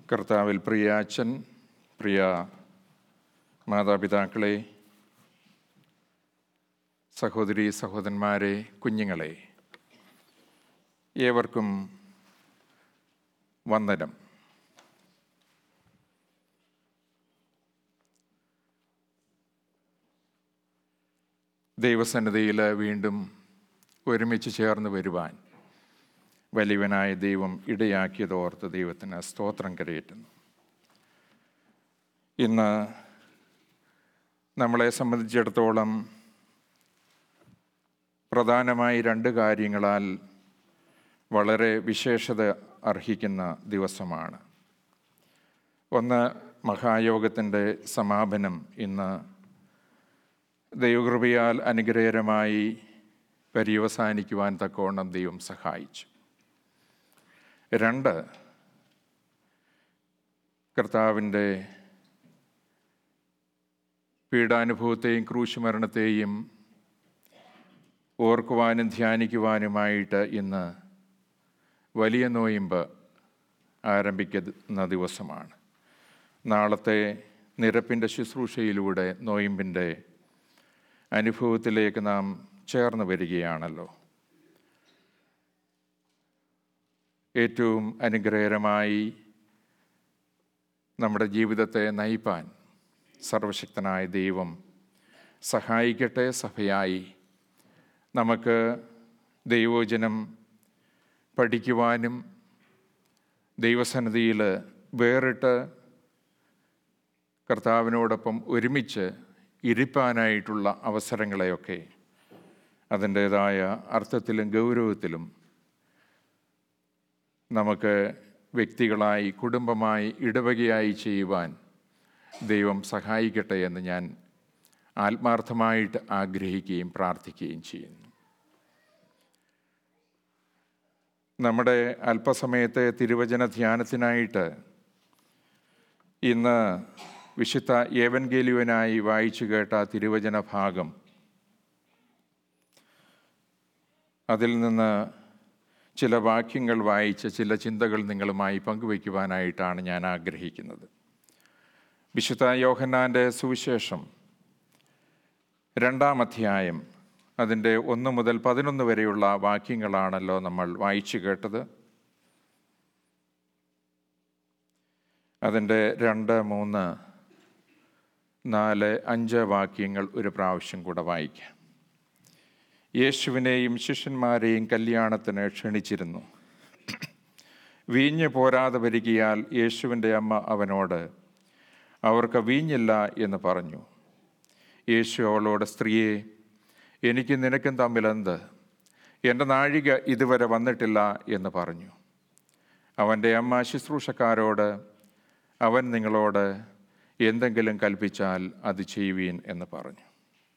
കർത്താവിൽ പ്രിയ അച്ഛൻ പ്രിയ മാതാപിതാക്കളെ സഹോദരി സഹോദരന്മാരെ കുഞ്ഞുങ്ങളെ ഏവർക്കും വന്ദനം ദൈവസന്നിധിയിൽ വീണ്ടും ഒരുമിച്ച് ചേർന്ന് വരുവാൻ വലിയവനായ ദൈവം ഇടയാക്കിയതോർത്ത് ദൈവത്തിന് സ്തോത്രം കരയേറ്റുന്നു ഇന്ന് നമ്മളെ സംബന്ധിച്ചിടത്തോളം പ്രധാനമായി രണ്ട് കാര്യങ്ങളാൽ വളരെ വിശേഷത അർഹിക്കുന്ന ദിവസമാണ് ഒന്ന് മഹായോഗത്തിൻ്റെ സമാപനം ഇന്ന് ദൈവകൃപയാൽ അനുഗ്രഹകരമായി പര്യവസാനിക്കുവാൻ തക്കവണ്ണം ദൈവം സഹായിച്ചു രണ്ട് കർത്താവിൻ്റെ പീഡാനുഭവത്തെയും ക്രൂശുമരണത്തെയും ഓർക്കുവാനും ധ്യാനിക്കുവാനുമായിട്ട് ഇന്ന് വലിയ നോയിമ്പ് ആരംഭിക്കുന്ന ദിവസമാണ് നാളത്തെ നിരപ്പിൻ്റെ ശുശ്രൂഷയിലൂടെ നോയിമ്പിൻ്റെ അനുഭവത്തിലേക്ക് നാം ചേർന്ന് വരികയാണല്ലോ ഏറ്റവും അനുഗ്രഹകരമായി നമ്മുടെ ജീവിതത്തെ നയിപ്പാൻ സർവശക്തനായ ദൈവം സഹായിക്കട്ടെ സഭയായി നമുക്ക് ദൈവോചനം പഠിക്കുവാനും ദൈവസന്നിധിയിൽ വേറിട്ട് കർത്താവിനോടൊപ്പം ഒരുമിച്ച് ഇരിപ്പാനായിട്ടുള്ള അവസരങ്ങളെയൊക്കെ അതിൻ്റേതായ അർത്ഥത്തിലും ഗൗരവത്തിലും നമുക്ക് വ്യക്തികളായി കുടുംബമായി ഇടവകയായി ചെയ്യുവാൻ ദൈവം സഹായിക്കട്ടെ എന്ന് ഞാൻ ആത്മാർത്ഥമായിട്ട് ആഗ്രഹിക്കുകയും പ്രാർത്ഥിക്കുകയും ചെയ്യുന്നു നമ്മുടെ അല്പസമയത്തെ തിരുവചന ധ്യാനത്തിനായിട്ട് ഇന്ന് വിശുദ്ധ ഏവൻഗേലിയനായി വായിച്ചു കേട്ട തിരുവചന ഭാഗം അതിൽ നിന്ന് ചില വാക്യങ്ങൾ വായിച്ച് ചില ചിന്തകൾ നിങ്ങളുമായി പങ്കുവയ്ക്കുവാനായിട്ടാണ് ഞാൻ ആഗ്രഹിക്കുന്നത് വിശുദ്ധ യോഹന്നാൻ്റെ സുവിശേഷം രണ്ടാം അധ്യായം അതിൻ്റെ ഒന്ന് മുതൽ പതിനൊന്ന് വരെയുള്ള വാക്യങ്ങളാണല്ലോ നമ്മൾ വായിച്ചു കേട്ടത് അതിൻ്റെ രണ്ട് മൂന്ന് നാല് അഞ്ച് വാക്യങ്ങൾ ഒരു പ്രാവശ്യം കൂടെ വായിക്കാം യേശുവിനെയും ശിഷ്യന്മാരെയും കല്യാണത്തിന് ക്ഷണിച്ചിരുന്നു വീഞ്ഞ് പോരാതെ വരികയാൽ യേശുവിൻ്റെ അമ്മ അവനോട് അവർക്ക് വീഞ്ഞില്ല എന്ന് പറഞ്ഞു യേശു അവളോട് സ്ത്രീയെ എനിക്ക് നിനക്കും തമ്മിലെന്ത് എൻ്റെ നാഴിക ഇതുവരെ വന്നിട്ടില്ല എന്ന് പറഞ്ഞു അവൻ്റെ അമ്മ ശുശ്രൂഷക്കാരോട് അവൻ നിങ്ങളോട് എന്തെങ്കിലും കൽപ്പിച്ചാൽ അത് ചെയ്യുവീൻ എന്ന് പറഞ്ഞു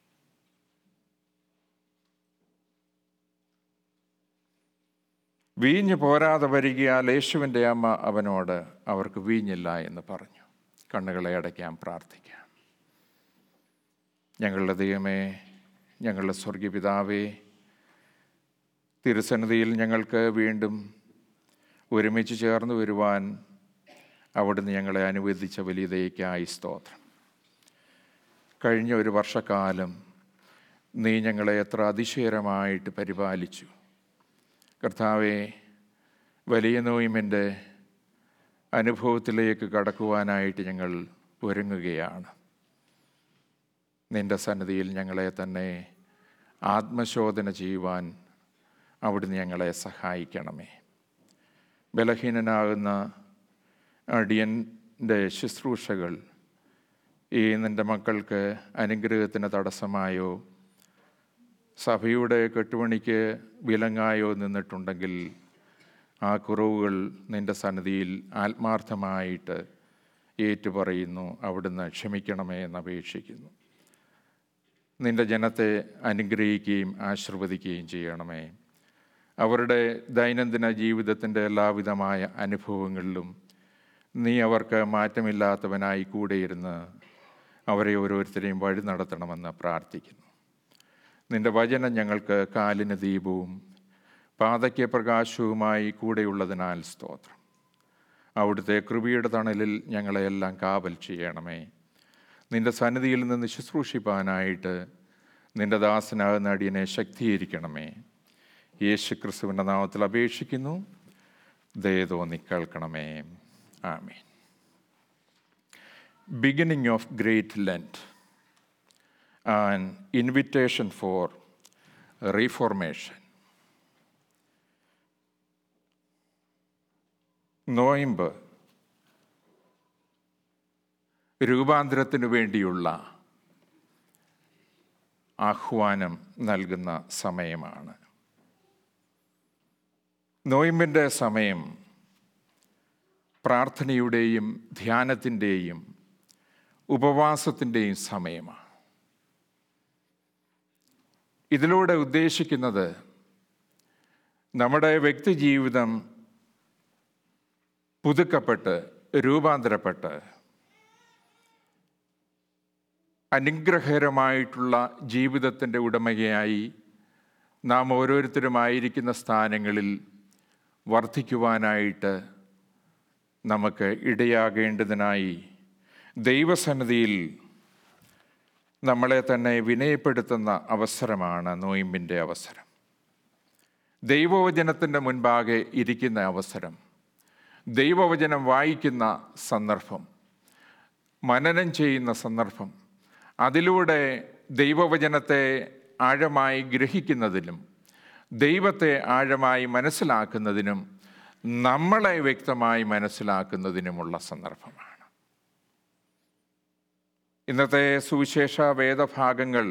വീഞ്ഞ് പോരാതെ വരികയാൽ യേശുവിൻ്റെ അമ്മ അവനോട് അവർക്ക് വീഞ്ഞില്ല എന്ന് പറഞ്ഞു കണ്ണുകളെ അടയ്ക്കാൻ പ്രാർത്ഥിക്കാം ഞങ്ങളുടെ ദൈവമേ ഞങ്ങളുടെ സ്വർഗീയപിതാവേ തിരുസന്നിധിയിൽ ഞങ്ങൾക്ക് വീണ്ടും ഒരുമിച്ച് ചേർന്ന് വരുവാൻ അവിടുന്ന് ഞങ്ങളെ അനുവദിച്ച വലിയ ദയക്കായി സ്തോത്രം കഴിഞ്ഞ ഒരു വർഷക്കാലം നീ ഞങ്ങളെ എത്ര അതിശയകരമായിട്ട് പരിപാലിച്ചു കർത്താവെ വലിയ നോയിമിൻ്റെ അനുഭവത്തിലേക്ക് കടക്കുവാനായിട്ട് ഞങ്ങൾ ഒരുങ്ങുകയാണ് നിൻ്റെ സന്നിധിയിൽ ഞങ്ങളെ തന്നെ ആത്മശോധന ചെയ്യുവാൻ അവിടുന്ന് ഞങ്ങളെ സഹായിക്കണമേ ബലഹീനനാകുന്ന അടിയൻ്റെ ശുശ്രൂഷകൾ ഈ നിൻ്റെ മക്കൾക്ക് അനുഗ്രഹത്തിന് തടസ്സമായോ സഭയുടെ കെട്ടുപണിക്ക് വിലങ്ങായോ നിന്നിട്ടുണ്ടെങ്കിൽ ആ കുറവുകൾ നിൻ്റെ സന്നിധിയിൽ ആത്മാർത്ഥമായിട്ട് ഏറ്റുപറയുന്നു അവിടുന്ന് ക്ഷമിക്കണമേ എന്ന് അപേക്ഷിക്കുന്നു നിൻ്റെ ജനത്തെ അനുഗ്രഹിക്കുകയും ആശീർവദിക്കുകയും ചെയ്യണമേ അവരുടെ ദൈനംദിന ജീവിതത്തിൻ്റെ എല്ലാവിധമായ അനുഭവങ്ങളിലും നീ അവർക്ക് മാറ്റമില്ലാത്തവനായി കൂടെയിരുന്ന് അവരെ ഓരോരുത്തരെയും വഴി നടത്തണമെന്ന് പ്രാർത്ഥിക്കുന്നു നിന്റെ വചനം ഞങ്ങൾക്ക് കാലിന് ദീപവും പാതയ്ക്ക് പ്രകാശവുമായി കൂടെയുള്ളതിനാൽ സ്തോത്രം അവിടുത്തെ കൃപയുടെ തണലിൽ ഞങ്ങളെയെല്ലാം കാവൽ ചെയ്യണമേ നിന്റെ സന്നിധിയിൽ നിന്ന് ശുശ്രൂഷിപ്പാനായിട്ട് നിന്റെ ദാസനാകുന്ന അടിയനെ ശക്തീകരിക്കണമേ യേശു ക്രിസ്തുവിൻ്റെ നാമത്തിൽ അപേക്ഷിക്കുന്നു ദയതോന്നി കേൾക്കണമേ ആമേൻ beginning of great lent an invitation for reformation നോയിമ്പ് രൂപാന്തരത്തിനു വേണ്ടിയുള്ള ആഹ്വാനം നൽകുന്ന സമയമാണ് നോയിമ്പിൻ്റെ സമയം പ്രാർത്ഥനയുടെയും ധ്യാനത്തിൻ്റെയും ഉപവാസത്തിൻ്റെയും സമയമാണ് ഇതിലൂടെ ഉദ്ദേശിക്കുന്നത് നമ്മുടെ വ്യക്തിജീവിതം പുതുക്കപ്പെട്ട് രൂപാന്തരപ്പെട്ട് അനുഗ്രഹകരമായിട്ടുള്ള ജീവിതത്തിൻ്റെ ഉടമയായി നാം ഓരോരുത്തരുമായിരിക്കുന്ന സ്ഥാനങ്ങളിൽ വർദ്ധിക്കുവാനായിട്ട് നമുക്ക് ഇടയാകേണ്ടതിനായി ദൈവസന്നിധിയിൽ നമ്മളെ തന്നെ വിനയപ്പെടുത്തുന്ന അവസരമാണ് നോയിമ്പിൻ്റെ അവസരം ദൈവവചനത്തിൻ്റെ മുൻപാകെ ഇരിക്കുന്ന അവസരം ദൈവവചനം വായിക്കുന്ന സന്ദർഭം മനനം ചെയ്യുന്ന സന്ദർഭം അതിലൂടെ ദൈവവചനത്തെ ആഴമായി ഗ്രഹിക്കുന്നതിനും ദൈവത്തെ ആഴമായി മനസ്സിലാക്കുന്നതിനും നമ്മളെ വ്യക്തമായി മനസ്സിലാക്കുന്നതിനുമുള്ള സന്ദർഭമാണ് ഇന്നത്തെ സുവിശേഷ വേദഭാഗങ്ങൾ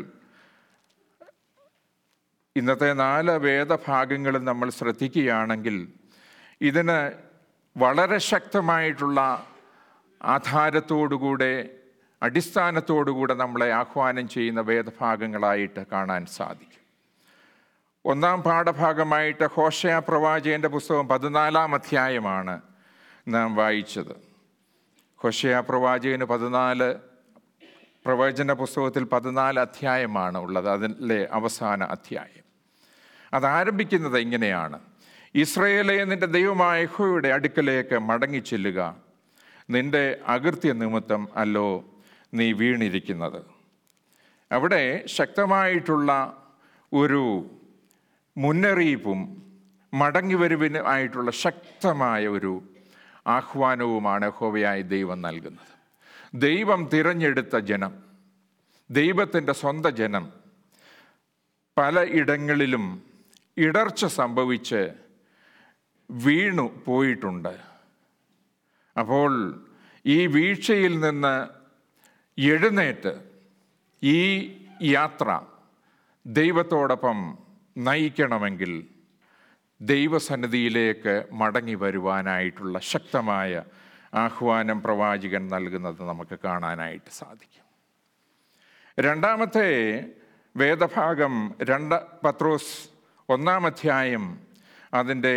ഇന്നത്തെ നാല് വേദഭാഗങ്ങളും നമ്മൾ ശ്രദ്ധിക്കുകയാണെങ്കിൽ ഇതിന് വളരെ ശക്തമായിട്ടുള്ള ആധാരത്തോടുകൂടെ അടിസ്ഥാനത്തോടുകൂടെ നമ്മളെ ആഹ്വാനം ചെയ്യുന്ന വേദഭാഗങ്ങളായിട്ട് കാണാൻ സാധിക്കും ഒന്നാം പാഠഭാഗമായിട്ട് ഹോഷയ പ്രവാചകൻ്റെ പുസ്തകം പതിനാലാം അധ്യായമാണ് നാം വായിച്ചത് ഹോഷയ പ്രവാചകന് പതിനാല് പ്രവചന പുസ്തകത്തിൽ പതിനാല് അധ്യായമാണ് ഉള്ളത് അതിലെ അവസാന അധ്യായം അതാരംഭിക്കുന്നത് ഇങ്ങനെയാണ് ഇസ്രയേലെ നിന്റെ ദൈവമായ യഹോയുടെ അടുക്കലേക്ക് മടങ്ങിച്ചെല്ലുക നിന്റെ അകൃത്യ നിമിത്തം അല്ലോ നീ വീണിരിക്കുന്നത് അവിടെ ശക്തമായിട്ടുള്ള ഒരു മുന്നറിയിപ്പും മടങ്ങിവരുവിന് ആയിട്ടുള്ള ശക്തമായ ഒരു ആഹ്വാനവുമാണ് ഹോവയായി ദൈവം നൽകുന്നത് ദൈവം തിരഞ്ഞെടുത്ത ജനം ദൈവത്തിൻ്റെ സ്വന്തം ജനം പല ഇടങ്ങളിലും ഇടർച്ച സംഭവിച്ച് വീണു പോയിട്ടുണ്ട് അപ്പോൾ ഈ വീഴ്ചയിൽ നിന്ന് എഴുന്നേറ്റ് ഈ യാത്ര ദൈവത്തോടൊപ്പം നയിക്കണമെങ്കിൽ ദൈവസന്നിധിയിലേക്ക് മടങ്ങി വരുവാനായിട്ടുള്ള ശക്തമായ ആഹ്വാനം പ്രവാചകൻ നൽകുന്നത് നമുക്ക് കാണാനായിട്ട് സാധിക്കും രണ്ടാമത്തെ വേദഭാഗം രണ്ട് പത്രോസ് ഒന്നാം അധ്യായം അതിൻ്റെ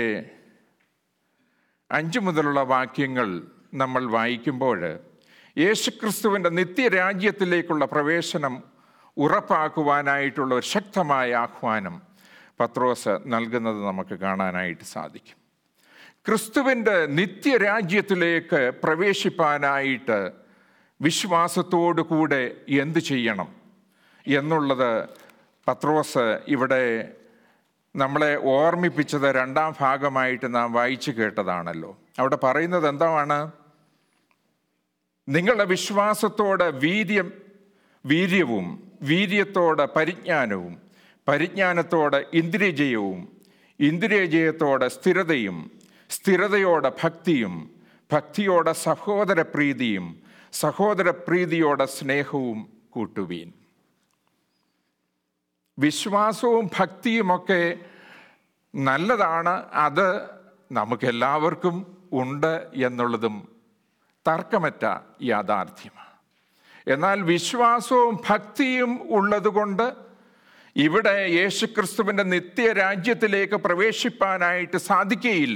അഞ്ച് മുതലുള്ള വാക്യങ്ങൾ നമ്മൾ വായിക്കുമ്പോൾ യേശുക്രിസ്തുവിൻ്റെ നിത്യരാജ്യത്തിലേക്കുള്ള പ്രവേശനം ഉറപ്പാക്കുവാനായിട്ടുള്ള ഒരു ശക്തമായ ആഹ്വാനം പത്രോസ് നൽകുന്നത് നമുക്ക് കാണാനായിട്ട് സാധിക്കും ക്രിസ്തുവിൻ്റെ നിത്യരാജ്യത്തിലേക്ക് പ്രവേശിപ്പാനായിട്ട് വിശ്വാസത്തോടു കൂടെ എന്ത് ചെയ്യണം എന്നുള്ളത് പത്രോസ് ഇവിടെ നമ്മളെ ഓർമ്മിപ്പിച്ചത് രണ്ടാം ഭാഗമായിട്ട് നാം വായിച്ചു കേട്ടതാണല്ലോ അവിടെ പറയുന്നത് എന്താണ് നിങ്ങളുടെ വിശ്വാസത്തോടെ വീര്യം വീര്യവും വീര്യത്തോടെ പരിജ്ഞാനവും പരിജ്ഞാനത്തോടെ ഇന്ദ്രിയജയവും ഇന്ദ്രിയജയത്തോടെ സ്ഥിരതയും സ്ഥിരതയോടെ ഭക്തിയും ഭക്തിയോടെ സഹോദര പ്രീതിയും സഹോദര പ്രീതിയോടെ സ്നേഹവും കൂട്ടുവീൻ വിശ്വാസവും ഭക്തിയുമൊക്കെ നല്ലതാണ് അത് നമുക്കെല്ലാവർക്കും ഉണ്ട് എന്നുള്ളതും തർക്കമറ്റ യാഥാർത്ഥ്യമാണ് എന്നാൽ വിശ്വാസവും ഭക്തിയും ഉള്ളതുകൊണ്ട് ഇവിടെ യേശുക്രിസ്തുവിൻ്റെ നിത്യരാജ്യത്തിലേക്ക് പ്രവേശിപ്പാനായിട്ട് സാധിക്കുകയില്ല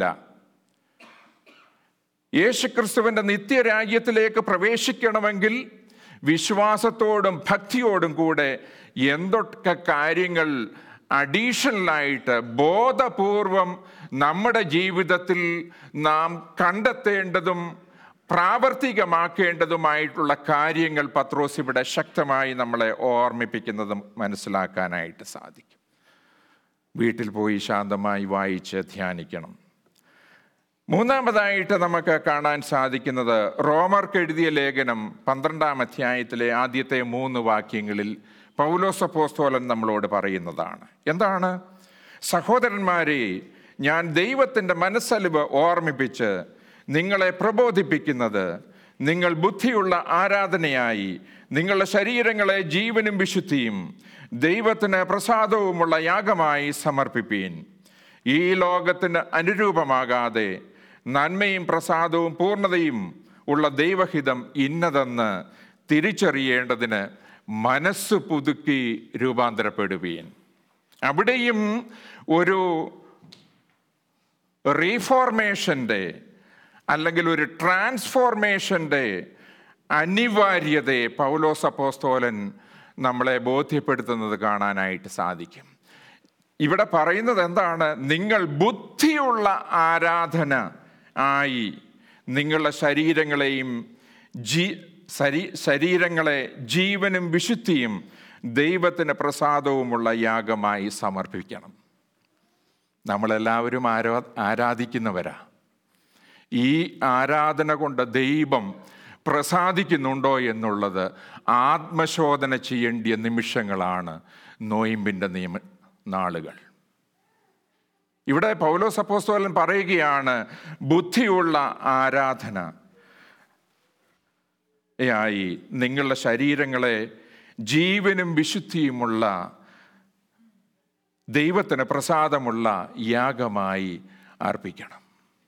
യേശുക്രിസ്തുവിൻ്റെ നിത്യരാജ്യത്തിലേക്ക് പ്രവേശിക്കണമെങ്കിൽ വിശ്വാസത്തോടും ഭക്തിയോടും കൂടെ എന്തൊക്കെ കാര്യങ്ങൾ അഡീഷണലായിട്ട് ബോധപൂർവം നമ്മുടെ ജീവിതത്തിൽ നാം കണ്ടെത്തേണ്ടതും പ്രാവർത്തികമാക്കേണ്ടതുമായിട്ടുള്ള കാര്യങ്ങൾ പത്രോസ് ഇവിടെ ശക്തമായി നമ്മളെ ഓർമ്മിപ്പിക്കുന്നതും മനസ്സിലാക്കാനായിട്ട് സാധിക്കും വീട്ടിൽ പോയി ശാന്തമായി വായിച്ച് ധ്യാനിക്കണം മൂന്നാമതായിട്ട് നമുക്ക് കാണാൻ സാധിക്കുന്നത് റോമർക്ക് എഴുതിയ ലേഖനം പന്ത്രണ്ടാം അധ്യായത്തിലെ ആദ്യത്തെ മൂന്ന് വാക്യങ്ങളിൽ പൗലോസപ്പോസ്തോലൻ നമ്മളോട് പറയുന്നതാണ് എന്താണ് സഹോദരന്മാരെ ഞാൻ ദൈവത്തിൻ്റെ മനസ്സലിവ് ഓർമ്മിപ്പിച്ച് നിങ്ങളെ പ്രബോധിപ്പിക്കുന്നത് നിങ്ങൾ ബുദ്ധിയുള്ള ആരാധനയായി നിങ്ങളുടെ ശരീരങ്ങളെ ജീവനും വിശുദ്ധിയും ദൈവത്തിന് പ്രസാദവുമുള്ള യാഗമായി സമർപ്പിപ്പീൻ ഈ ലോകത്തിന് അനുരൂപമാകാതെ നന്മയും പ്രസാദവും പൂർണ്ണതയും ഉള്ള ദൈവഹിതം ഇന്നതെന്ന് തിരിച്ചറിയേണ്ടതിന് മനസ്സ് പുതുക്കി രൂപാന്തരപ്പെടുകയും അവിടെയും ഒരു റീഫോർമേഷൻ്റെ അല്ലെങ്കിൽ ഒരു ട്രാൻസ്ഫോർമേഷൻ്റെ അനിവാര്യതയെ പൗലോസ് അപ്പോസ്തോലൻ നമ്മളെ ബോധ്യപ്പെടുത്തുന്നത് കാണാനായിട്ട് സാധിക്കും ഇവിടെ പറയുന്നത് എന്താണ് നിങ്ങൾ ബുദ്ധിയുള്ള ആരാധന ആയി നിങ്ങളുടെ ശരീരങ്ങളെയും ജീ ശരീ ശരീരങ്ങളെ ജീവനും വിശുദ്ധിയും ദൈവത്തിന് പ്രസാദവുമുള്ള യാഗമായി സമർപ്പിക്കണം നമ്മളെല്ലാവരും ആരാ ആരാധിക്കുന്നവരാ ഈ ആരാധന കൊണ്ട് ദൈവം പ്രസാദിക്കുന്നുണ്ടോ എന്നുള്ളത് ആത്മശോധന ചെയ്യേണ്ടിയ നിമിഷങ്ങളാണ് നോയിമ്പിൻ്റെ നിയമ നാളുകൾ ഇവിടെ പൗലോസ് അപ്പോസ്തോലൻ പറയുകയാണ് ബുദ്ധിയുള്ള ആരാധന യായി നിങ്ങളുടെ ശരീരങ്ങളെ ജീവനും വിശുദ്ധിയുമുള്ള ദൈവത്തിന് പ്രസാദമുള്ള യാഗമായി അർപ്പിക്കണം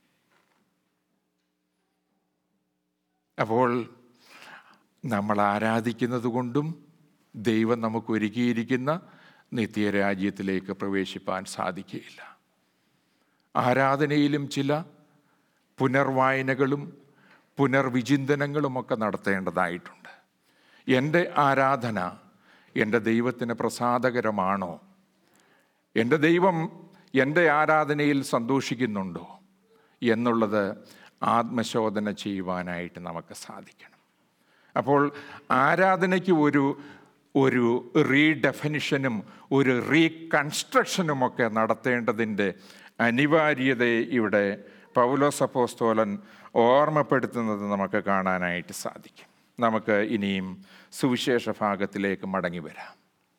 അപ്പോൾ നമ്മൾ ആരാധിക്കുന്നത് കൊണ്ടും ദൈവം നമുക്ക് ഒരുക്കിയിരിക്കുന്ന നിത്യരാജ്യത്തിലേക്ക് പ്രവേശിപ്പാൻ സാധിക്കുകയില്ല ആരാധനയിലും ചില പുനർവായനകളും പുനർവിചിന്തനങ്ങളുമൊക്കെ നടത്തേണ്ടതായിട്ടുണ്ട് എൻ്റെ ആരാധന എൻ്റെ ദൈവത്തിന് പ്രസാദകരമാണോ എൻ്റെ ദൈവം എൻ്റെ ആരാധനയിൽ സന്തോഷിക്കുന്നുണ്ടോ എന്നുള്ളത് ആത്മശോധന ചെയ്യുവാനായിട്ട് നമുക്ക് സാധിക്കണം അപ്പോൾ ആരാധനയ്ക്ക് ഒരു ഒരു റീഡെഫിനിഷനും ഒരു റീകൺസ്ട്രക്ഷനുമൊക്കെ നടത്തേണ്ടതിൻ്റെ അനിവാര്യതയെ ഇവിടെ പൗലോസപ്പോസ്തോലൻ ഓർമ്മപ്പെടുത്തുന്നത് നമുക്ക് കാണാനായിട്ട് സാധിക്കും നമുക്ക് ഇനിയും സുവിശേഷ ഭാഗത്തിലേക്ക് മടങ്ങി വരാം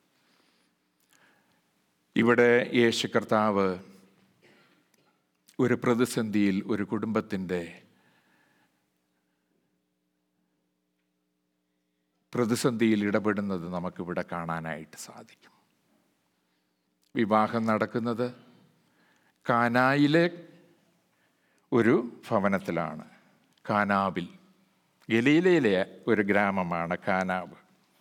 ഇവിടെ യേശു കർത്താവ് ഒരു പ്രതിസന്ധിയിൽ ഒരു കുടുംബത്തിൻ്റെ പ്രതിസന്ധിയിൽ ഇടപെടുന്നത് നമുക്കിവിടെ കാണാനായിട്ട് സാധിക്കും വിവാഹം നടക്കുന്നത് കാനായിലെ ഒരു ഭവനത്തിലാണ് കാനാബിൽ ഗലീലയിലെ ഒരു ഗ്രാമമാണ് കാനാബ്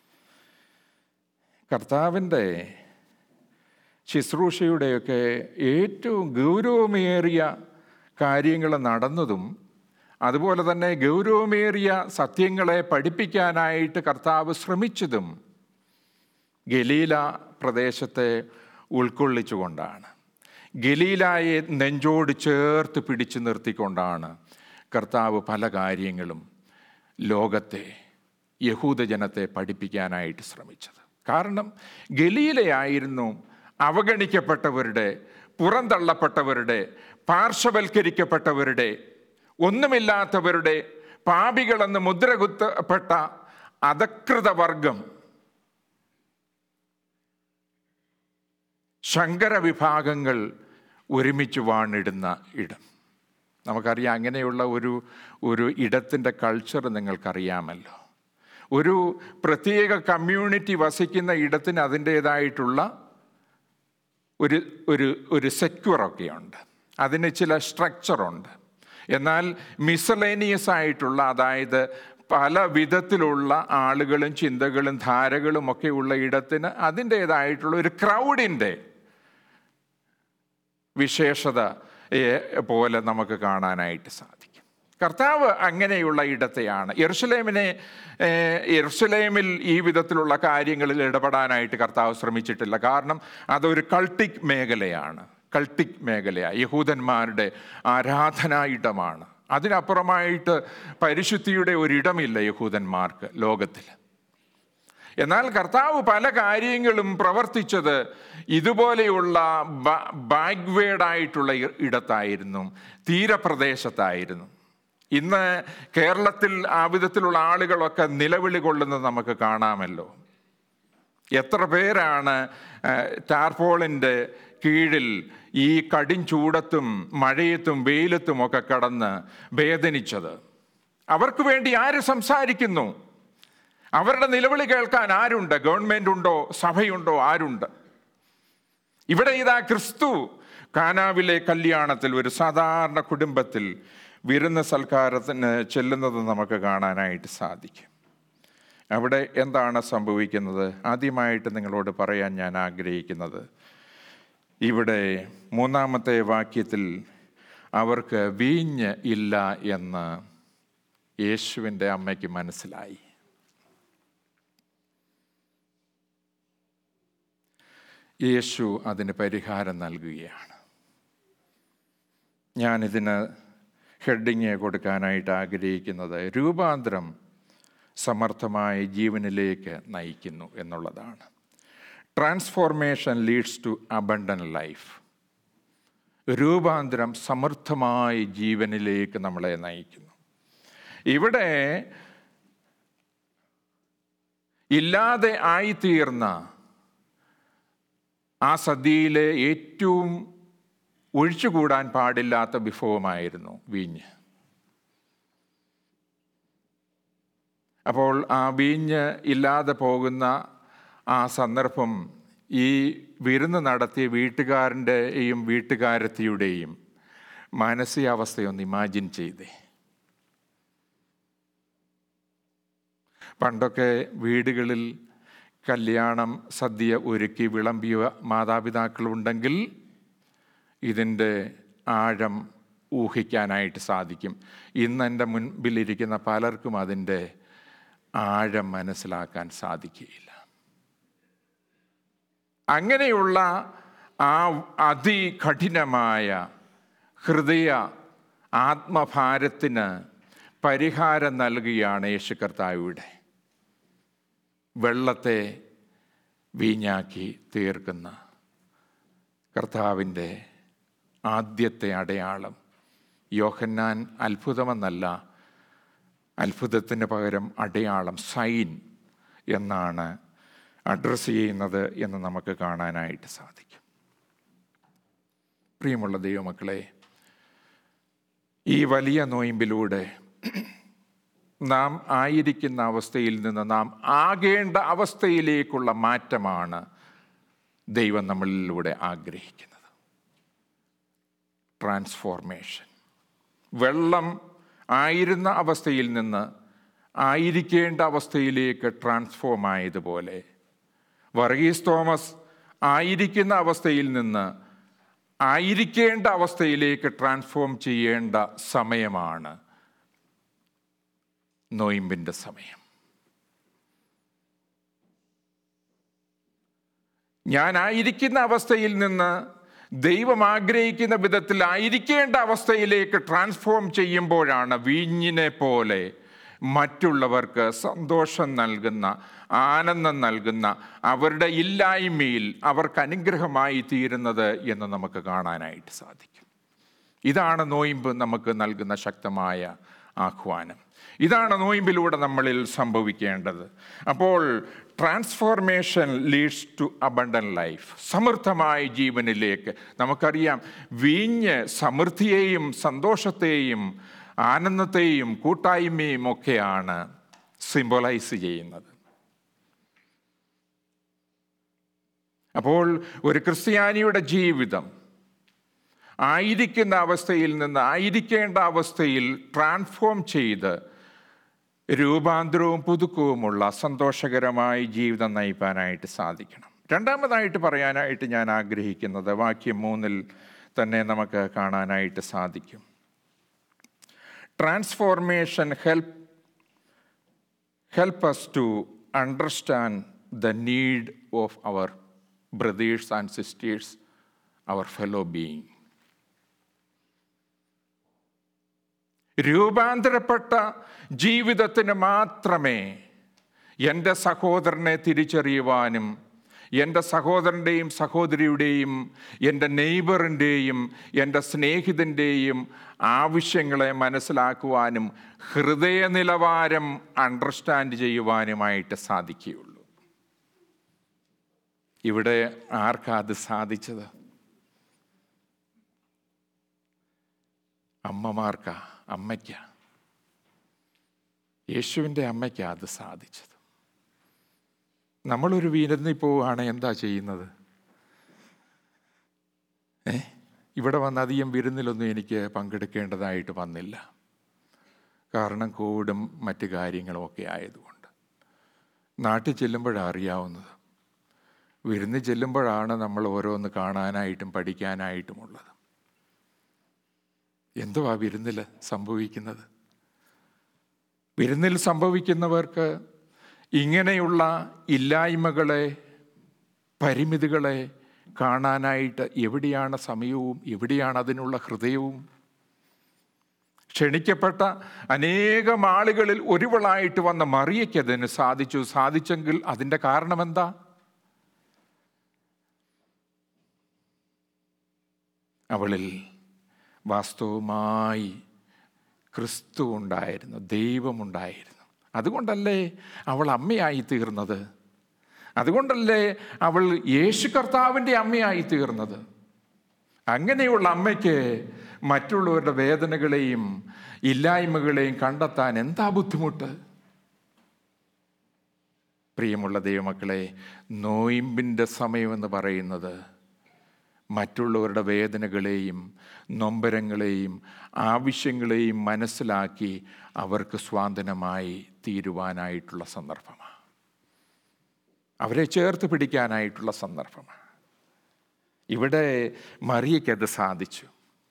കർത്താവിൻ്റെ ശുശ്രൂഷയുടെയൊക്കെ ഏറ്റവും ഗൗരവമേറിയ കാര്യങ്ങൾ നടന്നതും അതുപോലെ തന്നെ ഗൗരവമേറിയ സത്യങ്ങളെ പഠിപ്പിക്കാനായിട്ട് കർത്താവ് ശ്രമിച്ചതും ഗലീല പ്രദേശത്തെ ഉൾക്കൊള്ളിച്ചുകൊണ്ടാണ് ഗലീലായെ നെഞ്ചോട് ചേർത്ത് പിടിച്ചു നിർത്തിക്കൊണ്ടാണ് കർത്താവ് പല കാര്യങ്ങളും ലോകത്തെ യഹൂദജനത്തെ പഠിപ്പിക്കാനായിട്ട് ശ്രമിച്ചത് കാരണം ഗലീലയായിരുന്നു അവഗണിക്കപ്പെട്ടവരുടെ പുറന്തള്ളപ്പെട്ടവരുടെ പാർശ്വവൽക്കരിക്കപ്പെട്ടവരുടെ ഒന്നുമില്ലാത്തവരുടെ പാപികളെന്ന് മുദ്രകുത്തപ്പെട്ട അധകൃത വർഗം ശങ്കര വിഭാഗങ്ങൾ ഒരുമിച്ച് വാണിടുന്ന ഇടം നമുക്കറിയാം അങ്ങനെയുള്ള ഒരു ഒരു ഇടത്തിൻ്റെ കൾച്ചർ നിങ്ങൾക്കറിയാമല്ലോ ഒരു പ്രത്യേക കമ്മ്യൂണിറ്റി വസിക്കുന്ന ഇടത്തിന് അതിൻ്റേതായിട്ടുള്ള ഒരു ഒരു ഒരു സെക്യൂറൊക്കെ ഉണ്ട് അതിന് ചില സ്ട്രക്ചറുണ്ട് എന്നാൽ മിസലേനിയസ് ആയിട്ടുള്ള അതായത് പല വിധത്തിലുള്ള ആളുകളും ചിന്തകളും ധാരകളും ഒക്കെ ഉള്ള ഇടത്തിന് അതിൻ്റേതായിട്ടുള്ള ഒരു ക്രൗഡിൻ്റെ വിശേഷത പോലെ നമുക്ക് കാണാനായിട്ട് സാധിക്കും കർത്താവ് അങ്ങനെയുള്ള ഇടത്തെയാണ് യെറുസലേമിനെ ഏഹ്, യെറുസലേമിൽ ഈ വിധത്തിലുള്ള കാര്യങ്ങളിൽ ഇടപെടാനായിട്ട് കർത്താവ് ശ്രമിച്ചിട്ടില്ല കാരണം അതൊരു കൾട്ടിക് മേഖലയാണ് കൾട്ടിക് മേഖലയാണ് യഹൂദന്മാരുടെ ആരാധനാ ഇടമാണ് അതിനപ്പുറമായിട്ട് പരിശുദ്ധിയുടെ ഒരിടമില്ല യഹൂദന്മാർക്ക് ലോകത്തിൽ എന്നാൽ കർത്താവ് പല കാര്യങ്ങളും പ്രവർത്തിച്ചത് ഇതുപോലെയുള്ള ബാക്ക്വേഡായിട്ടുള്ള ഇടത്തായിരുന്നു തീരപ്രദേശത്തായിരുന്നു ഇന്ന് കേരളത്തിൽ ആ വിധത്തിലുള്ള ആളുകളൊക്കെ നിലവിളി കൊള്ളുന്നത് നമുക്ക് കാണാമല്ലോ എത്ര പേരാണ് ടാർപോളിൻ്റെ കീഴിൽ ഈ കടിം ചൂടത്തും മഴയത്തും വെയിലത്തും ഒക്കെ കടന്ന് വേദനിച്ചത് അവർക്ക് വേണ്ടി ആര് സംസാരിക്കുന്നു അവരുടെ നിലവിളി കേൾക്കാൻ ആരുണ്ട് ഗവൺമെന്റ് ഉണ്ടോ സഭയുണ്ടോ ആരുണ്ട് ഇവിടെ ഇതാ ക്രിസ്തു കാനാവിലെ കല്യാണത്തിൽ ഒരു സാധാരണ കുടുംബത്തിൽ വിരുന്ന് സൽക്കാരത്തിന് ചെല്ലുന്നത് നമുക്ക് കാണാനായിട്ട് സാധിക്കും അവിടെ എന്താണ് സംഭവിക്കുന്നത് ആദ്യമായിട്ട് നിങ്ങളോട് പറയാൻ ഞാൻ ആഗ്രഹിക്കുന്നത് ഇവിടെ മൂന്നാമത്തെ വാക്യത്തിൽ അവർക്ക് വീഞ്ഞ് ഇല്ല എന്ന് യേശുവിൻ്റെ അമ്മയ്ക്ക് മനസ്സിലായി യേശു അതിന് പരിഹാരം നൽകുകയാണ് ഞാനിതിന് ഹെഡിങ് കൊടുക്കാനായിട്ട് ആഗ്രഹിക്കുന്നത് രൂപാന്തരം സമർത്ഥമായ ജീവനിലേക്ക് നയിക്കുന്നു എന്നുള്ളതാണ് transformation leads to abundant life രൂപാന്തരം സമർത്ഥമായ ജീവനിലേക്ക് നമ്മളെ നയിക്കുന്നു ഇവിടെ ഇല്ലാതെ ആയിത്തീർന്ന ആ സദ്യയിലെ ഏറ്റവും ഒഴിച്ചുകൂടാൻ പാടില്ലാത്ത വിഭവമായിരുന്നു വീഞ്ഞ് അപ്പോൾ ആ വീഞ്ഞ് ഇല്ലാതെ പോകുന്ന ആ സന്ദർഭം ഈ വിരുന്ന് നടത്തിയ വീട്ടുകാരൻ്റെയും വീട്ടുകാരത്തിയുടെയും മാനസികാവസ്ഥയൊന്ന് ഇമാജിൻ ചെയ്തേ പണ്ടൊക്കെ വീടുകളിൽ കല്യാണം സദ്യ ഒരുക്കി വിളമ്പിയ മാതാപിതാക്കളുണ്ടെങ്കിൽ ഇതിൻ്റെ ആഴം ഊഹിക്കാനായിട്ട് സാധിക്കും ഇന്ന് എൻ്റെ മുൻപിലിരിക്കുന്ന പലർക്കും അതിൻ്റെ ആഴം മനസ്സിലാക്കാൻ സാധിക്കുകയില്ല അങ്ങനെയുള്ള ആ അതികഠിനമായ ഹൃദയ ആത്മഭാരത്തിന് പരിഹാരം നൽകുകയാണ് യേശു കർത്താവിടെ വെള്ളത്തെ വീഞ്ഞാക്കി തീർക്കുന്ന കർത്താവിൻ്റെ ആദ്യത്തെ അടയാളം യോഹന്നാൻ അത്ഭുതമെന്നല്ല അത്ഭുതത്തിന് പകരം അടയാളം സൈൻ എന്നാണ് അഡ്രസ്സ് ചെയ്യുന്നത് എന്ന് നമുക്ക് കാണാനായിട്ട് സാധിക്കും പ്രിയമുള്ള ദൈവമക്കളെ ഈ വലിയ നോയിമ്പിലൂടെ നാം ആയിരിക്കുന്ന അവസ്ഥയിൽ നിന്ന് നാം ആകേണ്ട അവസ്ഥയിലേക്കുള്ള മാറ്റമാണ് ദൈവം നമ്മളിലൂടെ ആഗ്രഹിക്കുന്നത് ട്രാൻസ്ഫോർമേഷൻ വെള്ളം ആയിരുന്ന അവസ്ഥയിൽ നിന്ന് ആയിരിക്കേണ്ട അവസ്ഥയിലേക്ക് ട്രാൻസ്ഫോം ആയതുപോലെ വർഗീസ് തോമസ് ആയിരിക്കുന്ന അവസ്ഥയിൽ നിന്ന് ആയിരിക്കേണ്ട അവസ്ഥയിലേക്ക് ട്രാൻസ്ഫോം ചെയ്യേണ്ട സമയമാണ് നോയിമ്പിൻ്റെ സമയം ഞാൻ ആയിരിക്കുന്ന അവസ്ഥയിൽ നിന്ന് ദൈവം ആഗ്രഹിക്കുന്ന വിധത്തിൽ ആയിരിക്കേണ്ട അവസ്ഥയിലേക്ക് ട്രാൻസ്ഫോം ചെയ്യുമ്പോഴാണ് വീഞ്ഞിനെ പോലെ മറ്റുള്ളവർക്ക് സന്തോഷം നൽകുന്ന ആനന്ദം നൽകുന്ന അവരുടെ ഇല്ലായ്മയിൽ അവർക്ക് അനുഗ്രഹമായി തീരുന്നത് എന്ന് നമുക്ക് കാണാനായിട്ട് സാധിക്കും ഇതാണ് നോയിമ്പ് നമുക്ക് നൽകുന്ന ശക്തമായ ആഹ്വാനം ഇതാണ് നോയിമ്പിലൂടെ നമ്മളിൽ സംഭവിക്കേണ്ടത് അപ്പോൾ transformation leads to abundant life സമൃദ്ധമായ ജീവനിലേക്ക് നമുക്കറിയാം വീഞ്ഞ് സമൃദ്ധിയെയും സന്തോഷത്തെയും ആനന്ദത്തെയും കൂട്ടായ്മയും ഒക്കെയാണ് സിംബലൈസ് ചെയ്യുന്നത് അപ്പോൾ ഒരു ക്രിസ്ത്യാനിയുടെ ജീവിതം ആയിരിക്കുന്ന അവസ്ഥയിൽ നിന്ന് ആയിരിക്കേണ്ട അവസ്ഥയിൽ ട്രാൻസ്ഫോം ചെയ്ത് രൂപാന്തരവും പുതുക്കവുമുള്ള സന്തോഷകരമായ ജീവിതം നയിപ്പാനായിട്ട് സാധിക്കണം രണ്ടാമതായിട്ട് പറയാനായിട്ട് ഞാൻ ആഗ്രഹിക്കുന്നത് വാക്യം മൂന്നിൽ തന്നെ നമുക്ക് കാണാനായിട്ട് സാധിക്കും transformation help help us to understand the need of our brothers and sisters, our fellow being. രൂപാന്തരപ്പെട്ട ജീവിതത്തിന് മാത്രമേ എൻ്റെ സഹോദരനെ തിരിച്ചറിയുവാനും എൻ്റെ സഹോദരൻ്റെയും സഹോദരിയുടെയും എൻ്റെ നെയ്ബറിൻ്റെയും എൻ്റെ സ്നേഹിതൻ്റെയും ആവശ്യങ്ങളെ മനസ്സിലാക്കുവാനും ഹൃദയ നിലവാരം അണ്ടർസ്റ്റാൻഡ് ചെയ്യുവാനുമായിട്ട് സാധിക്കുകയുള്ളൂ ഇവിടെ ആർക്കാ അത് സാധിച്ചത് അമ്മമാർക്കാ അമ്മയ്ക്കാ യേശുവിൻ്റെ അമ്മയ്ക്കാ അത് സാധിച്ചത് നമ്മളൊരു വിരുന്നിൽ പോവുകയാണ് എന്താ ചെയ്യുന്നത് ഏ ഇവിടെ വന്ന് അധികം വിരുന്നിലൊന്നും എനിക്ക് പങ്കെടുക്കേണ്ടതായിട്ട് വന്നില്ല കാരണം കോവിഡും മറ്റ് കാര്യങ്ങളും ഒക്കെ ആയതുകൊണ്ട് നാട്ടിൽ ചെല്ലുമ്പോഴാണ് അറിയാവുന്നത് വിരുന്ന് ചെല്ലുമ്പോഴാണ് നമ്മൾ ഓരോന്ന് കാണാനായിട്ടും പഠിക്കാനായിട്ടുമുള്ളത് എന്തുവാ വിരുന്നിൽ സംഭവിക്കുന്നത് വിരുന്നിൽ സംഭവിക്കുന്നവർക്ക് ഇങ്ങനെയുള്ള ഇല്ലായ്മകളെ പരിമിതികളെ കാണാനായിട്ട് എവിടെയാണ് സമയവും എവിടെയാണ് അതിനുള്ള ഹൃദയവും ക്ഷണിക്കപ്പെട്ട അനേകം ആളുകളിൽ ഒരുവളായിട്ട് വന്ന മറിയയ്ക്ക് അതിന് സാധിച്ചു സാധിച്ചെങ്കിൽ അതിൻ്റെ കാരണമെന്താ അവളിൽ വാസ്തവമായി ക്രിസ്തു ഉണ്ടായിരുന്നു ദൈവമുണ്ടായിരുന്നു അതുകൊണ്ടല്ലേ അവൾ അമ്മയായി തീർന്നത് അതുകൊണ്ടല്ലേ അവൾ യേശു കർത്താവിൻ്റെ അമ്മയായി തീർന്നത് അങ്ങനെയുള്ള അമ്മയ്ക്ക് മറ്റുള്ളവരുടെ വേദനകളെയും ഇല്ലായ്മകളെയും കണ്ടെത്താൻ എന്താ ബുദ്ധിമുട്ട് പ്രിയമുള്ള ദൈവമക്കളെ നോയിമ്പിൻ്റെ സമയമെന്ന് പറയുന്നത് മറ്റുള്ളവരുടെ വേദനകളെയും നൊമ്പരങ്ങളെയും ആവശ്യങ്ങളെയും മനസ്സിലാക്കി അവർക്ക് സ്വാതന്ത്ര്യമായി തീരുവാനായിട്ടുള്ള സന്ദർഭമാണ് അവരെ ചേർത്ത് പിടിക്കാനായിട്ടുള്ള സന്ദർഭമാണ് ഇവിടെ മറിയയ്ക്കത് സാധിച്ചു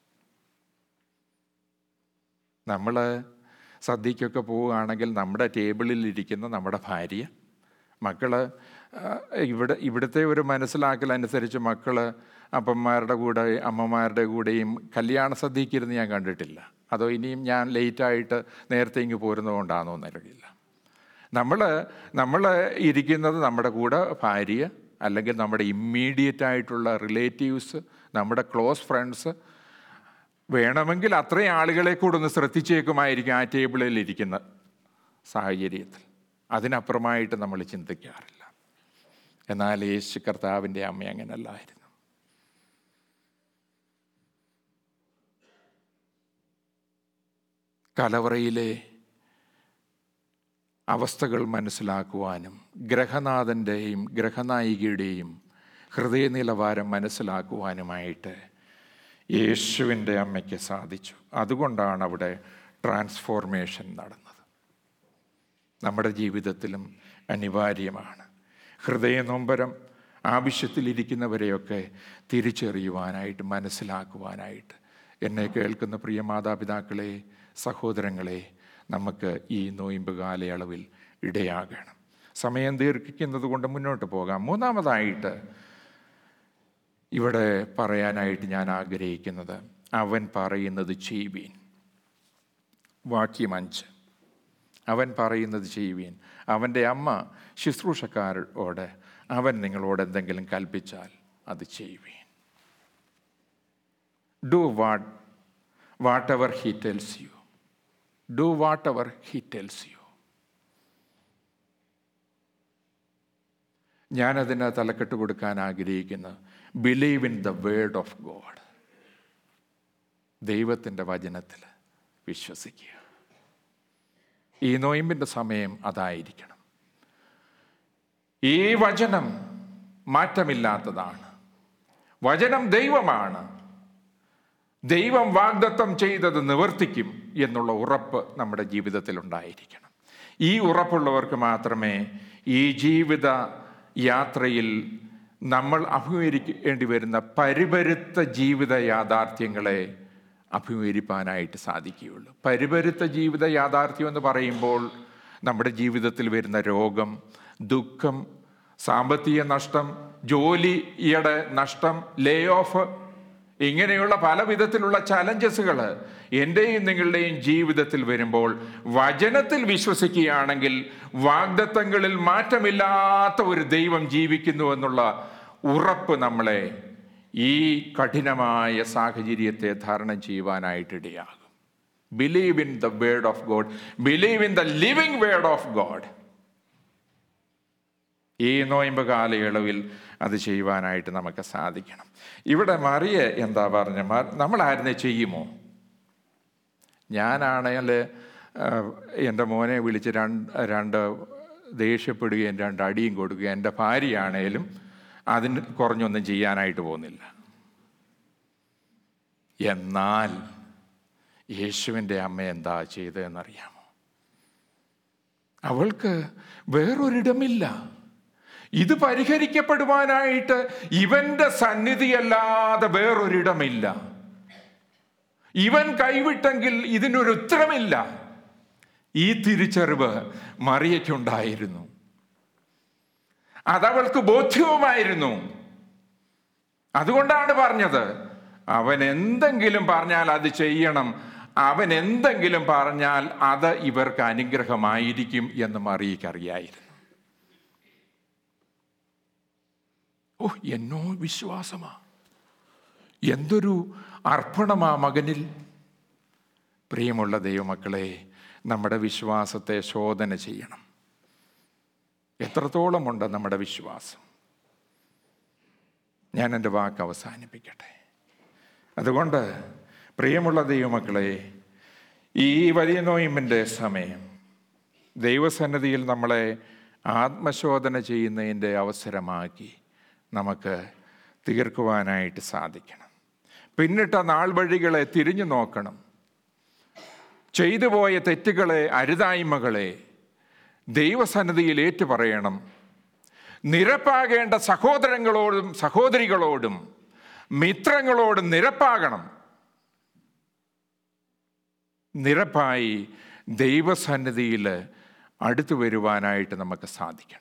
നമ്മൾ സദ്യക്കൊക്കെ പോവുകയാണെങ്കിൽ നമ്മുടെ ടേബിളിൽ ഇരിക്കുന്ന നമ്മുടെ ഭാര്യ മക്കൾ ഇവിടെ ഇവിടുത്തെ ഒരു മനസ്സിലാക്കൽ അനുസരിച്ച് മക്കൾ അപ്പന്മാരുടെ കൂടെ അമ്മമാരുടെ കൂടെയും കല്യാണ സദ്യക്കിരുന്ന് ഞാൻ കണ്ടിട്ടില്ല അതോ ഇനിയും ഞാൻ ലേറ്റായിട്ട് നേരത്തെ ഇങ്ങ് പോരുന്നതുകൊണ്ടാണോ എന്നറിയില്ല നമ്മൾ നമ്മൾ ഇരിക്കുന്നത് നമ്മുടെ കൂടെ ഭാര്യ അല്ലെങ്കിൽ നമ്മുടെ ഇമ്മീഡിയറ്റ് ആയിട്ടുള്ള റിലേറ്റീവ്സ് നമ്മുടെ ക്ലോസ് ഫ്രണ്ട്സ് വേണമെങ്കിൽ അത്രയും ആളുകളെ കൂടെ ഒന്ന് ശ്രദ്ധിച്ചേക്കുമായിരിക്കും ആ ടേബിളിൽ ഇരിക്കുന്ന സാഹചര്യത്തിൽ അതിനപ്പുറമായിട്ട് നമ്മൾ ചിന്തിക്കാറില്ല എന്നാൽ യേശു കർത്താവിൻ്റെ അമ്മ അങ്ങനല്ലായിരുന്നു കലവറയിലെ അവസ്ഥകൾ മനസ്സിലാക്കുവാനും ഗ്രഹനാഥൻ്റെയും ഗ്രഹനായികയുടെയും ഹൃദയ നിലവാരം മനസ്സിലാക്കുവാനുമായിട്ട് യേശുവിൻ്റെ അമ്മയ്ക്ക് സാധിച്ചു അതുകൊണ്ടാണ് അവിടെ ട്രാൻസ്ഫോർമേഷൻ നടന്നത് നമ്മുടെ ജീവിതത്തിലും അനിവാര്യമാണ് ഹൃദയ നൊമ്പരം ആവശ്യത്തിലിരിക്കുന്നവരെയൊക്കെ തിരിച്ചറിയുവാനായിട്ട് മനസ്സിലാക്കുവാനായിട്ട് എന്നെ കേൾക്കുന്ന പ്രിയ മാതാപിതാക്കളെ സഹോദരങ്ങളെ നമുക്ക് ഈ നോയിമ്പ് കാലയളവിൽ ഇടയാകണം സമയം ദീർഘിക്കുന്നത് കൊണ്ട് മുന്നോട്ട് പോകാം മൂന്നാമതായിട്ട് ഇവിടെ പറയാനായിട്ട് ഞാൻ ആഗ്രഹിക്കുന്നത് അവൻ പറയുന്നത് ചെയ്യുവീൻ വാക്യം അഞ്ച് അവൻ പറയുന്നത് ചെയ്യുവീൻ അവൻ്റെ അമ്മ ശുശ്രൂഷക്കാരോട് അവൻ നിങ്ങളോട് എന്തെങ്കിലും കൽപ്പിച്ചാൽ അത് ചെയ്യുവീൻ do what whatever he tells you do whatever he tells you ഞാനതിന് തലക്കെട്ട് കൊടുക്കാൻ ആഗ്രഹിക്കുന്നു believe in the word of God ദൈവത്തിൻ്റെ വചനത്തിൽ വിശ്വസിക്കുക ഈ നോയിമ്പിൻ്റെ സമയം അതായിരിക്കണം ഈ വചനം മാറ്റമില്ലാത്തതാണ് വചനം ദൈവമാണ് ദൈവം വാഗ്ദത്തം ചെയ്തത് നിവർത്തിക്കും എന്നുള്ള ഉറപ്പ് നമ്മുടെ ജീവിതത്തിൽ ഉണ്ടായിരിക്കണം ഈ ഉറപ്പുള്ളവർക്ക് മാത്രമേ ഈ ജീവിത യാത്രയിൽ നമ്മൾ അഭിമുഖീകരിക്കേണ്ടി വരുന്ന പരിപരുത്ത ജീവിത യാഥാർത്ഥ്യങ്ങളെ അഭിമുഖീകരിപ്പാനായിട്ട് സാധിക്കുകയുള്ളൂ പരിപരുത്ത ജീവിത യാഥാർത്ഥ്യം എന്ന് പറയുമ്പോൾ നമ്മുടെ ജീവിതത്തിൽ വരുന്ന രോഗം ദുഃഖം സാമ്പത്തിക നഷ്ടം ജോലിയുടെ നഷ്ടം ലേ ഓഫ് ഇങ്ങനെയുള്ള പല വിധത്തിലുള്ള ചലഞ്ചസുകൾ എൻ്റെയും നിങ്ങളുടെയും ജീവിതത്തിൽ വരുമ്പോൾ വചനത്തിൽ വിശ്വസിക്കുകയാണെങ്കിൽ വാഗ്ദത്തങ്ങളിൽ മാറ്റമില്ലാത്ത ഒരു ദൈവം ജീവിക്കുന്നു എന്നുള്ള ഉറപ്പ് നമ്മളെ ഈ കഠിനമായ സാഹചര്യത്തെ ധാരണം ചെയ്യുവാനായിട്ടിടയാകും believe in the word of God believe in the living word of God ഈ നോയമ്പ് കാലയളവിൽ അത് ചെയ്യുവാനായിട്ട് നമുക്ക് സാധിക്കണം ഇവിടെ മറിയ എന്താ പറഞ്ഞ നമ്മളായിരുന്നെ ചെയ്യുമോ ഞാനാണെങ്കിൽ എൻ്റെ മോനെ വിളിച്ച് രണ്ട് രണ്ട് ദേഷ്യപ്പെടുകയും രണ്ട് അടിയും കൊടുക്കുകയും എൻ്റെ ഭാര്യയാണേലും അതിന് കുറഞ്ഞൊന്നും ചെയ്യാനായിട്ട് പോകുന്നില്ല എന്നാൽ യേശുവിൻ്റെ അമ്മ എന്താ ചെയ്തതെന്നറിയാമോ അവൾക്ക് വേറൊരിടമില്ല ഇത് പരിഹരിക്കപ്പെടുവാനായിട്ട് ഇവന്റെ സന്നിധിയല്ലാതെ വേറൊരിടമില്ല ഇവൻ കൈവിട്ടെങ്കിൽ ഇതിനൊരു ഉത്തരമില്ല ഈ തിരിച്ചറിവ് മറിയയ്ക്കുണ്ടായിരുന്നു അതവൾക്ക് ബോധ്യവുമായിരുന്നു അതുകൊണ്ടാണ് പറഞ്ഞത് അവൻ എന്തെങ്കിലും പറഞ്ഞാൽ അത് ചെയ്യണം അവൻ എന്തെങ്കിലും പറഞ്ഞാൽ അത് ഇവർക്ക് അനുഗ്രഹമായിരിക്കും എന്ന് മറിയയ്ക്കറിയായിരുന്നു ഓ എന്നോ വിശ്വാസമാ എന്തൊരു അർപ്പണമാ മകനിൽ പ്രിയമുള്ള ദൈവമക്കളെ നമ്മുടെ വിശ്വാസത്തെ ശോധന ചെയ്യണം എത്രത്തോളമുണ്ട് നമ്മുടെ വിശ്വാസം ഞാൻ എൻ്റെ വാക്ക് അവസാനിപ്പിക്കട്ടെ അതുകൊണ്ട് പ്രിയമുള്ള ദൈവമക്കളെ ഈ വലിയ നോയിമ്പിൻ്റെ സമയം ദൈവസന്നിധിയിൽ നമ്മളെ ആത്മശോധന ചെയ്യുന്നതിൻ്റെ അവസരമാക്കി നമുക്ക് തീർക്കുവാനായിട്ട് സാധിക്കണം പിന്നിട്ട നാൾ വഴികളെ തിരിഞ്ഞു നോക്കണം ചെയ്തു പോയ തെറ്റുകളെ അരുതായ്മകളെ ദൈവസന്നിധിയിൽ ഏറ്റുപറയണം നിരപ്പാകേണ്ട സഹോദരങ്ങളോടും സഹോദരികളോടും മിത്രങ്ങളോടും നിരപ്പാകണം നിരപ്പായി ദൈവസന്നിധിയിൽ അടുത്തു വരുവാനായിട്ട് നമുക്ക് സാധിക്കണം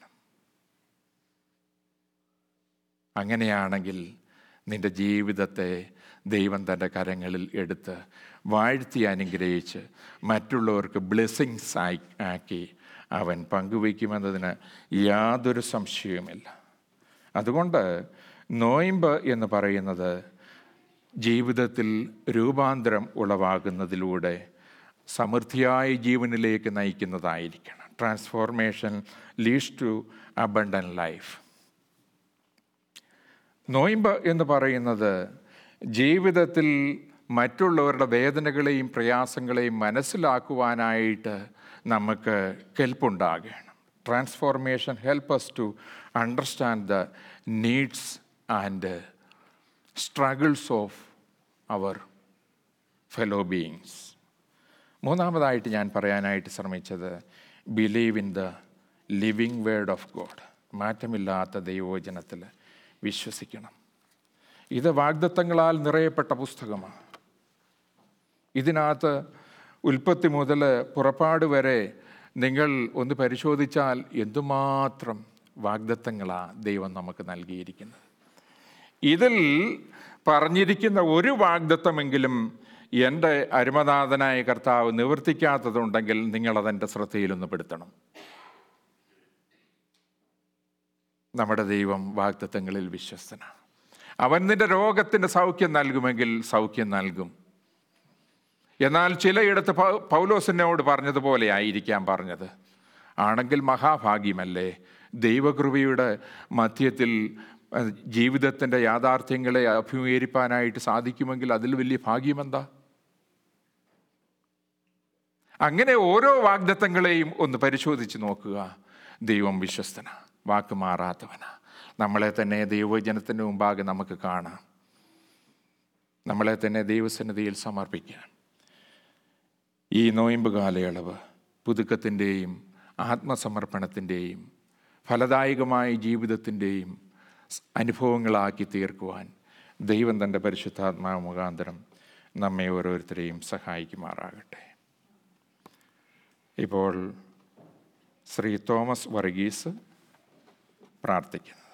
അങ്ങനെയാണെങ്കിൽ നിന്റെ ജീവിതത്തെ ദൈവം തൻ്റെ കരങ്ങളിൽ എടുത്ത് വാഴ്ത്തി അനുഗ്രഹിച്ച് മറ്റുള്ളവർക്ക് ബ്ലെസ്സിങ്സ് ആയി ആക്കി അവൻ പങ്കുവയ്ക്കുമെന്നതിന് യാതൊരു സംശയവുമില്ല അതുകൊണ്ട് നോയിമ്പ് എന്ന് പറയുന്നത് ജീവിതത്തിൽ രൂപാന്തരം ഉളവാകുന്നതിലൂടെ സമൃദ്ധിയായ ജീവനിലേക്ക് നയിക്കുന്നതായിരിക്കണം transformation leads to abundant life നോയിമ്പ് എന്ന് പറയുന്നത് ജീവിതത്തിൽ മറ്റുള്ളവരുടെ വേദനകളെയും പ്രയാസങ്ങളെയും മനസ്സിലാക്കുവാനായിട്ട് നമുക്ക് കെൽപ്പുണ്ടാകണം transformation help us to understand the needs and struggles of our fellow beings മൂന്നാമതായിട്ട് ഞാൻ പറയാനായിട്ട് ശ്രമിച്ചത് believe in the living word of God മാറ്റമില്ലാത്ത ദൈവവചനത്തിൽ വിശ്വസിക്കണം ഇത് വാഗ്ദത്തങ്ങളാൽ നിറയപ്പെട്ട പുസ്തകമാണ് ഇതിനകത്ത് ഉൽപ്പത്തി മുതൽ പുറപ്പാട് വരെ നിങ്ങൾ ഒന്ന് പരിശോധിച്ചാൽ എന്തുമാത്രം വാഗ്ദത്തങ്ങളാണ് ദൈവം നമുക്ക് നൽകിയിരിക്കുന്നത് ഇതിൽ പറഞ്ഞിരിക്കുന്ന ഒരു വാഗ്ദത്തമെങ്കിലും എൻ്റെ അരുമനാഥനായ കർത്താവ് നിവർത്തിക്കാത്തതുണ്ടെങ്കിൽ നിങ്ങളതെൻ്റെ ശ്രദ്ധയിലൊന്ന് പെടുത്തണം നമ്മുടെ ദൈവം വാഗ്ദത്തങ്ങളിൽ വിശ്വസ്തനാണ് അവൻ നിന്റെ രോഗത്തിൻ്റെ സൗഖ്യം നൽകുമെങ്കിൽ സൗഖ്യം നൽകും എന്നാൽ ചിലയിടത്ത് പൗലോസിനോട് പറഞ്ഞതുപോലെ ആയിരിക്കാം പറഞ്ഞത് ആണെങ്കിൽ മഹാഭാഗ്യമല്ലേ ദൈവകൃപയുടെ മധ്യത്തിൽ ജീവിതത്തിൻ്റെ യാഥാർത്ഥ്യങ്ങളെ അഭിമുഖീകരിപ്പാനായിട്ട് സാധിക്കുമെങ്കിൽ അതിൽ വലിയ ഭാഗ്യമെന്താ അങ്ങനെ ഓരോ വാഗ്ദത്തങ്ങളെയും ഒന്ന് പരിശോധിച്ച് നോക്കുക ദൈവം വിശ്വസ്തന വാക്ക് മാറാത്തവനാ നമ്മളെ തന്നെ ദൈവജനത്തിൻ്റെ മുമ്പാകെ നമുക്ക് കാണാം നമ്മളെ തന്നെ ദൈവസന്നിധിയിൽ സമർപ്പിക്കാം ഈ നോയമ്പ് കാലയളവ് പുതുക്കത്തിൻ്റെയും ആത്മസമർപ്പണത്തിൻ്റെയും ഫലദായകമായ ജീവിതത്തിൻ്റെയും അനുഭവങ്ങളാക്കി തീർക്കുവാൻ ദൈവം തൻ്റെ പരിശുദ്ധാത്മാവ് മുഖാന്തരം നമ്മെ ഓരോരുത്തരെയും സഹായിക്കുമാറാകട്ടെ ഇപ്പോൾ ശ്രീ തോമസ് വർഗീസ് പ്രാർത്ഥിക്കുന്നു